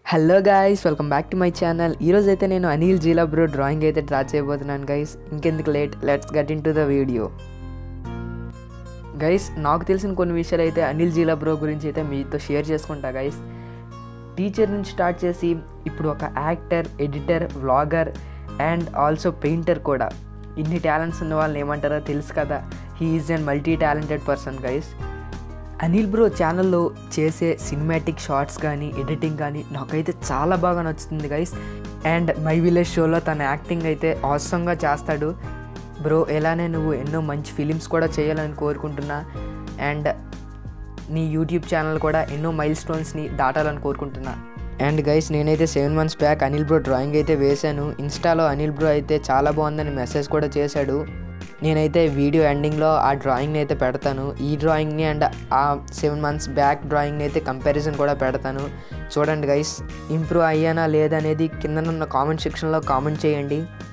hello guys welcome back to my channel ఈరోజు అయితే నేను అనిల్ జీలా బ్రో డ్రాయింగ్ అయితే డ్రా చేయబోతున్నాను గైస్ ఇంకెందుకు late let's get into the video guys నాకు తెలిసిన కొన్ని విషయాలు అయితే అనిల్ జీలా బ్రో గురించి అయితే మీతో షేర్ చేసుకుంటా గైస్ టీచర్ నుంచి స్టార్ట్ చేసి ఇప్పుడు ఒక actor editor vlogger and also painter కూడా ఇన్ని టాలెంట్స్ ఉన్న వాళ్ళని ఏమంటారో తెలుసు కదా he is an multi talented person guys Anil bro ఛానల్లో చేసే సినిమాటిక్ షార్ట్స్ కానీ ఎడిటింగ్ కానీ నాకైతే చాలా బాగా నచ్చుతుంది గైస్ అండ్ మై విలేజ్ షోలో తన యాక్టింగ్ అయితే అవసరంగా చేస్తాడు బ్రో ఎలానే నువ్వు ఎన్నో మంచి ఫిలిమ్స్ కూడా చేయాలని కోరుకుంటున్నా అండ్ నీ యూట్యూబ్ ఛానల్ కూడా ఎన్నో మైల్ స్టోన్స్ని దాటాలని కోరుకుంటున్నా అండ్ గైస్ నేనైతే seven months back Anil bro drawing అయితే వేశాను ఇన్స్టాలో అనిల్ బ్రో అయితే చాలా బాగుందని మెసేజ్ కూడా చేశాడు నేనైతే వీడియో ఎండింగ్లో ఆ డ్రాయింగ్ని అయితే పెడతాను ఈ డ్రాయింగ్ని అండ్ ఆ సెవెన్ మంత్స్ బ్యాక్ డ్రాయింగ్ని అయితే కంపారిజన్ కూడా పెడతాను చూడండి గైస్ ఇంప్రూవ్ అయ్యానా లేదనేది కింద ఉన్న కామెంట్ సెక్షన్లో కామెంట్ చేయండి